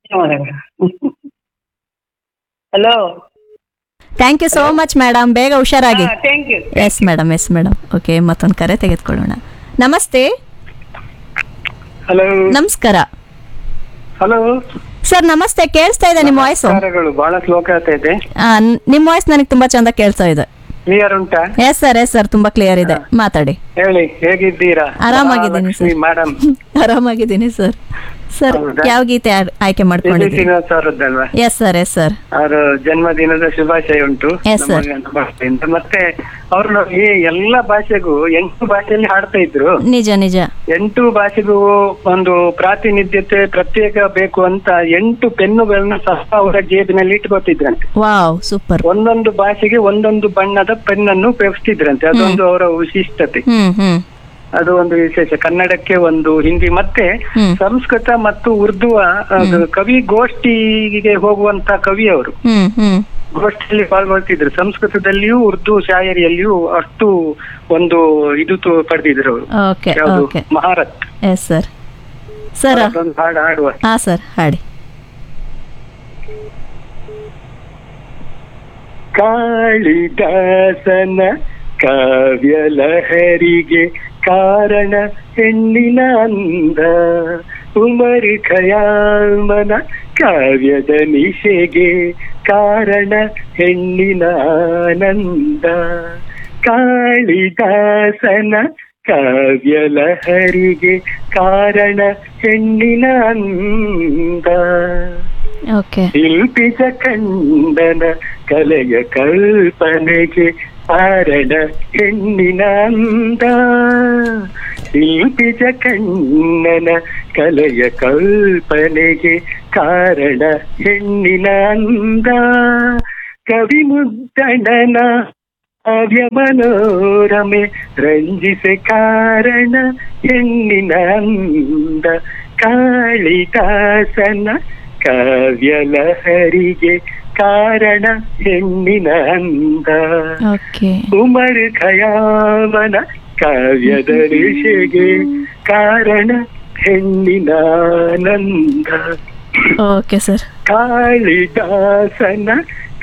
Hello thank you so much madam ಬೇಗ ಹುಷಾರಾಗಿ thank you yes madam yes madam okay ಮತ್ತೊಂದು ಕರೆ ತೆಗೆದುಕೊಳ್ಳೋಣ ನಮಸ್ತೆ ಹಲೋ ನಮಸ್ಕಾರ ಹಲೋ ಸರ್ ನಮಸ್ತೆ ಕೇಳಿಸ್ತಾ ಇದೆ ನಿಮ್ಮ ವಾಯ್ಸು ನಮಸ್ಕಾರಗಳು ಬಹಳ ಸ್ಲೋ ಆಗ್ತಾ ಇದೆ ನಿಮ್ಮ ವಾಯ್ಸ್ ನನಗೆ ತುಂಬಾ ಚಂದ ಕೇಳ್ತಾ ಇದೆ ಕ್ಲಿಯರ್ ಉಂಟಾ ಎಸ್ ಸರ್ ಎಸ್ ಸರ್ ತುಂಬಾ ಕ್ಲಿಯರ್ ಇದೆ ಮಾತಾಡಿ ಹೇಳಿ ಹೇಗಿದ್ದೀರಾ ಆರಾಮಾಗಿದ್ದೀನಿ ಸರ್. ಮೇಡಮ್ ಆರಾಮಾಗಿದ್ದೀನಿ ಸರ್ ಸರ್ ಹೌದಾ? ಯಾವ ಗೀತೆ ಆ- ಆಯ್ಕೆ ಮಾಡ್ಕೊಂಡಿದ್ದೀರಿ ಶ್ರೀನಿವಾಸ್ ಅವರದ್ದಲ್ವಾ ಎಸ್ ಸರ್ ಎಸ್ ಸರ್ ಅವರ ಜನ್ಮದಿನದ ಶುಭಾಶಯ ಉಂಟು Yes, sir. ನಮ್ಮ ನಮ್ಮ ಭಾಷೆಯಿಂದ. ಮತ್ತೆ ಅವರು ಈ ಎಲ್ಲ ಭಾಷೆಗೂ ಎಂಟು ಭಾಷೆಯಲ್ಲಿ ಹಾಡ್ತಾ ಇದ್ರು ನಿಜ ನಿಜ ಎಂಟು ಭಾಷೆಗೂ ಒಂದು ಪ್ರಾತಿನಿಧ್ಯತೆ ಪ್ರತ್ಯೇಕ ಬೇಕು ಅಂತ ಎಂಟು ಪೆನ್ನುಗಳನ್ನ ಸಹ ಅವರ ಜೇಬಿನಲ್ಲಿ ಇಟ್ಕೊತಿದ್ರಂತೆ ವಾವ್ ಸೂಪರ್ ಒಂದೊಂದು ಭಾಷೆಗೆ ಒಂದೊಂದು ಬಣ್ಣದ ಪೆನ್ನನ್ನು ಉಪಯೋಗಿಸ್ತಿದ್ರಂತೆ ಅದೊಂದು ಅವರ ವಿಶಿಷ್ಟತೆ ಹ್ಮ್ ಹ್ಮ್ ಅದು ಒಂದು ವಿಶೇಷ ಕನ್ನಡಕ್ಕೆ ಒಂದು ಹಿಂದಿ ಮತ್ತೆ ಹ್ಮ್. ಸಂಸ್ಕೃತ ಮತ್ತು ಉರ್ದುವ ಅದು ಕವಿ ಗೋಷ್ಠಿಗೆ ಹೋಗುವಂತ ಕವಿ ಅವರು ಹ್ಮ್ ಹ್ಮ್ ಗೋಷ್ಠಿಯಲ್ಲಿ ಪಾಲ್ಗೊಳ್ತಿದ್ರು ಸಂಸ್ಕೃತದಲ್ಲಿಯೂ ಉರ್ದು ಶಾಯರಿಯಲ್ಲಿಯೂ ಅಷ್ಟು ಒಂದು ಇದು ತು- ಪಡೆದಿದ್ರು ಅವರು ಓಕೆ ಯಾವುದು ಓಕೆ ಮಹಾರತ್ ಎಸ್ ಸರ್ ಸರ್ ಅದೊಂದು ಹಾಡು ಹಾಡುವ ಹಾ ಸರ್ ಹಾಡಿ ಕಾಳಿದಾಸನ ಕಾವ್ಯಲಹರಿಗೆ ಕಾರಣ ಹೆಣ್ಣಿನ ಅಂದ ಉಮರ್ ಖಯಾಮನ ಕಾವ್ಯದ ನಿಶೆಗೆ ಕಾರಣ ಹೆಣ್ಣಿನ ಆನಂದ ಕಾಳಿದಾಸನ ಕಾವ್ಯಲಹರಿಗೆ ಕಾರಣ ಹೆಣ್ಣಿನ ಅಂದ ಓಕೆ ಶಿಲ್ಪಿಸ ಖಂಡನ ಕಲೆಯ ಕಲ್ಪನೆಗೆ ಕಾರಣ ಹೆಣ್ಣಿನ ಅಂದ ಶಿಲ್ಪಿಸ ಕಣ್ಣನ ಕಲೆಯ ಕಲ್ಪನೆಗೆ ಕಾರಣ ಹೆಣ್ಣಿನ ಅಂದ ಕವಿ ಮುದ್ದಣನ ಕಾವ್ಯ ಮನೋರಮೆ ರಂಜಿಸೆ ಕಾರಣ ಹೆಣ್ಣಿನ ಅಂದ ಕಾಳಿದಾಸನ ಕಾವ್ಯಲಹರಿಗೆ ಕಾರಣ ಹೆಣ್ಣಿನ ಅಂದ ಓಕೆ ಉಮರ್ ಖಯಾಮನ ಕಾವ್ಯದ ಋಷಿಗೆ ಕಾರಣ ಹೆಣ್ಣಿನ ಆನಂದ ಓಕೆ ಸರ್ ಕಾಳಿದಾಸನ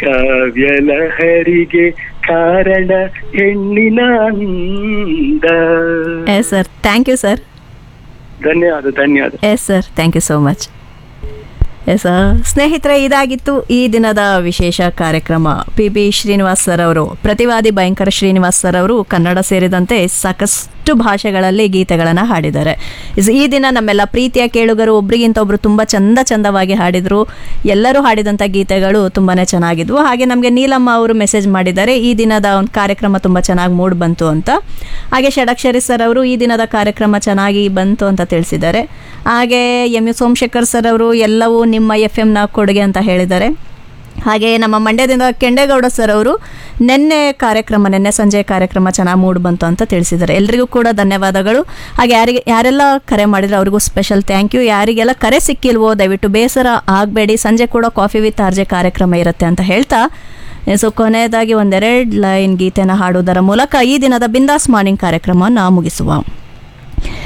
ಕಾವ್ಯಲಹರಿಗೆ ಕಾರಣ ಹೆಣ್ಣಿನ ಅಂದ yes sir thank you sir ಧನ್ಯವಾದ ಧನ್ಯವಾದ yes sir thank you so much yes ಸ್ನೇಹಿತರೆ ಇದಾಗಿತ್ತು ಈ ದಿನದ ವಿಶೇಷ ಕಾರ್ಯಕ್ರಮ ಪಿ ಬಿ ಶ್ರೀನಿವಾಸ್ ಸರ್ ಅವರು ಪ್ರತಿವಾದಿ ಭಯಂಕರ ಶ್ರೀನಿವಾಸ್ ಸರ್ ಅವರು ಕನ್ನಡ ಸೇರಿದಂತೆ ಸಾಕಷ್ಟು ಭಾಷೆಗಳಲ್ಲಿ ಗೀತೆಗಳನ್ನು ಹಾಡಿದ್ದಾರೆ ಇಸ್- ಈ ದಿನ ನಮ್ಮೆಲ್ಲ ಪ್ರೀತಿಯ ಕೇಳುಗರು ಒಬ್ರಿಗಿಂತ ಒಬ್ರು ತುಂಬ ಚಂದ ಚಂದವಾಗಿ ಹಾಡಿದರು ಎಲ್ಲರೂ ಹಾಡಿದಂಥ ಗೀತೆಗಳು ತುಂಬಾ ಚೆನ್ನಾಗಿದ್ವು ಹಾಗೆ ನಮಗೆ ನೀಲಮ್ಮ ಅವರು ಮೆಸೇಜ್ ಮಾಡಿದ್ದಾರೆ ಈ ದಿನದ ಒಂದು ಕಾರ್ಯಕ್ರಮ ತುಂಬ ಚೆನ್ನಾಗಿ ಮೂಡ್ ಬಂತು ಅಂತ ಹಾಗೆ ಷಡಕ್ಷರಿ ಸರ್ ಅವರು ಈ ದಿನದ ಕಾರ್ಯಕ್ರಮ ಚೆನ್ನಾಗಿ ಬಂತು ಅಂತ ತಿಳಿಸಿದ್ದಾರೆ ಹಾಗೆ ಎಂ ಯು ಸೋಮಶೇಖರ್ ಸರ್ ಅವರು ಎಲ್ಲವೂ ನಿಮ್ಮ ಎಫ್ ಎಮ್ನ ಕೊಡುಗೆ ಅಂತ ಹೇಳಿದ್ದಾರೆ ಹಾಗೆ ನಮ್ಮ ಮಂಡ್ಯದಿಂದ ಕೆಂಡೇಗೌಡ ಸರ್ ಅವರು ನಿನ್ನೆ ಕಾರ್ಯಕ್ರಮ ನಿನ್ನೆ ಸಂಜೆ ಕಾರ್ಯಕ್ರಮ ಚೆನ್ನಾಗಿ ಮೂಡ್ ಬಂತು ಅಂತ ತಿಳಿಸಿದ್ದಾರೆ ಎಲ್ರಿಗೂ ಕೂಡ ಧನ್ಯವಾದಗಳು ಹಾಗೆ ಯಾರಿಗೆ ಯಾರೆಲ್ಲ ಕರೆ ಮಾಡಿದ್ರೆ ಅವ್ರಿಗೂ ಸ್ಪೆಷಲ್ ಥ್ಯಾಂಕ್ ಯು ಯಾರಿಗೆಲ್ಲ ಕರೆ ಸಿಕ್ಕಿಲ್ವೋ ದಯವಿಟ್ಟು ಬೇಸರ ಆಗಬೇಡಿ ಸಂಜೆ ಕೂಡ ಕಾಫಿ ವಿತ್ ಆರ್ಜೆ ಕಾರ್ಯಕ್ರಮ ಇರುತ್ತೆ ಅಂತ ಹೇಳ್ತಾ ಸೊ ಕೊನೆಯದಾಗಿ ಒಂದೆರಡು ಲೈನ್ ಗೀತೆನ ಹಾಡುವುದರ ಮೂಲಕ ಈ ದಿನದ ಬಿಂದಾಸ್ ಮಾರ್ನಿಂಗ್ ಕಾರ್ಯಕ್ರಮವನ್ನು ಮುಗಿಸುವ